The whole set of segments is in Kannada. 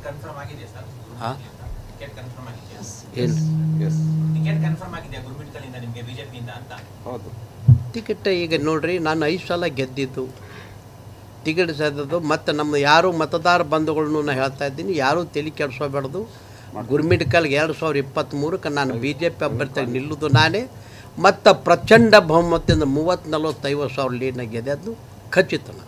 ಕನ್ಫರ್ಮ್ ಆಗಿದೆ ಸರ್ ಹಾ? ಟಿಕೆಟ್ ಕನ್ಫರ್ಮ್ ಆಗಿದೆಯಾ ಏನು ಎಸ್ ಟಿಕೆಟ್ ಕನ್ಫರ್ಮ್ ಆಗಿದೆಯಾ ಗುರುಮಿಟ್ಕಲಿಂದ ನಿಮಗೆ ಬಿಜೆಪಿಯಿಂದ ಅಂತ ಹೌದು ಟಿಕೆಟ್ ಈಗ ನೋಡ್ರಿ ನಾನು ಐದು ಸಲ ಗೆದ್ದಿದ್ದು ಟಿಕೆಟ್ ಸೆದದ್ದು ಮತ್ತು ನಮ್ಮ ಯಾರು ಮತದಾರ ಬಂಧುಗಳನ್ನು ನಾನು ಹೇಳ್ತಾ ಇದ್ದೀನಿ ಯಾರೂ ತಲೆ ಕೆಡಿಸೋಬೇಡ್ದು ಗುರ್ಮಿಟ್ಕಲ್ಗೆ ಎರಡು ಸಾವಿರದ ಇಪ್ಪತ್ತ್ಮೂರಕ್ಕೆ ನಾನು ಬಿ ಜೆ ಪಿ ಅಭ್ಯರ್ಥಿಯಾಗಿ ನಿಲ್ಲುವುದು ನಾನೇ ಮತ್ತು ಪ್ರಚಂಡ ಬಹುಮತದಿಂದ ಮೂವತ್ತು ನಲವತ್ತೈವತ್ತು ಸಾವಿರ ಲೀಡ್ನ ಗೆದ್ದದ್ದು ಖಚಿತ ನಾನು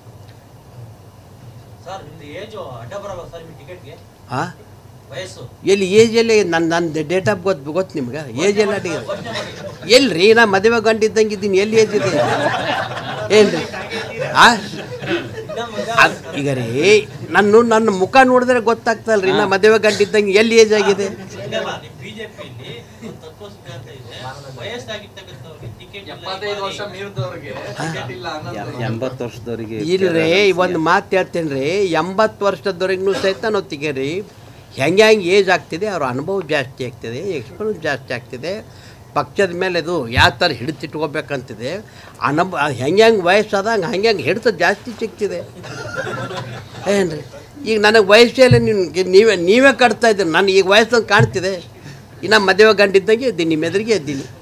ಸರ್ ನಿಮ್ದು ಏಜ್ ಅಡ್ಡ ಬರಲ್ಲ ಸರ್ ನಿಮ್ಗೆ ಟಿಕೆಟ್ಗೆ ಹಾಂ ವಯಸ್ಸು ಎಲ್ಲಿ ಏಜಲ್ಲಿ ನನ್ನ ನನ್ನ ಡೇಟ್ ಆಫ್ ಗೊತ್ತು ಗೊತ್ತು ನಿಮ್ಗೆ ಏಜ್ ಎಲ್ಲ ಅಡಿಗೆ ಎಲ್ಲಿ ರೀ ನಾ ಮದುವೆ ಗಂಡಿದ್ದಂಗೆ ಇದ್ದೀನಿ ಎಲ್ಲಿ ಏಜ್ ಇದೆ ಏನು ರೀ ಆ ಅದ್- ಈಗ ರೀ ನನ್ನ ನನ್ನ ಮುಖ ನೋಡಿದ್ರೆ ಗೊತ್ತಾಗ್ತಲ್ಲ ರೀ ನಾ ಮದುವೆ ಗಂಡಿದ್ದಂಗೆ ಎಲ್ಲಿ ಏಜ್ ಆಗಿದೆ ನಿಮ್ ಬಿಜೆಪಿಯಲ್ಲಿ ಒಂದು ತತ್ವ ಸಿದ್ಧಾಂತ ಇದೆ ವಯಸ್ಸಾಗಿರ್ತಕ್ಕಂಥವ್ರಿಗೆ ಟಿಕೆಟ್ ಎಪ್ಪತ್ತೈದು ವರ್ಷ ಮೀರಿದವ್ರಿಗೆ ಟಿಕೆಟ್ ಇಲ್ಲ ಅನ್ನೋದು ಎಂಬತ್ತು ವರ್ಷದವರಿಗೆ ಇಲ್ರಿ ಒಂದು ಮಾತು ಹೇಳ್ತೇನೆ ರೀ ಎಂಬತ್ತು ವರ್ಷದವರೆಗೂ ಸಹಿತ ನಾವು ತೆಗೀರಿ ಹೆಂಗೆ ಹೆಂಗೆ ಏಜ್ ಆಗ್ತಿದೆ ಅವ್ರ ಅನುಭವ ಜಾಸ್ತಿ ಆಗ್ತಿದೆ ಎಕ್ಸ್ಪೀರಿಯನ್ಸ್ ಜಾಸ್ತಿ ಆಗ್ತಿದೆ ಪಕ್ಷದ ಮೇಲೆ ಇದು ಯಾವ ಥರ ಹಿಡಿತಿಟ್ಕೋಬೇಕಂತಿದೆ ಅನುಭವ ಹೆಂಗೆ ಹೆಂಗೆ ವಯಸ್ಸಾದಂಗೆ ಹಂಗೆ ಹೆಂಗೆ ಹಿಡಿತ ಜಾಸ್ತಿ ಸಿಗ್ತಿದೆ ಏನು ರೀ ಈಗ ನನಗೆ ವಯಸ್ಸಲ್ಲಿ ನಿಮ್ಗೆ ನೀವೇ ನೀವೇ ಕಟ್ತಾ ಇದ್ದೀರಿ ನನಗೆ ಈಗ ವಯಸ್ಸಂಗೆ ಕಾಣ್ತಿದೆ ಇನ್ನು ಮದುವೆ ಗಂಡಿದ್ದಂಗೆ ಇದ್ದೀನಿ ನಿಮ್ಮ ಎದುರಿಗೆ ಇದ್ದೀನಿ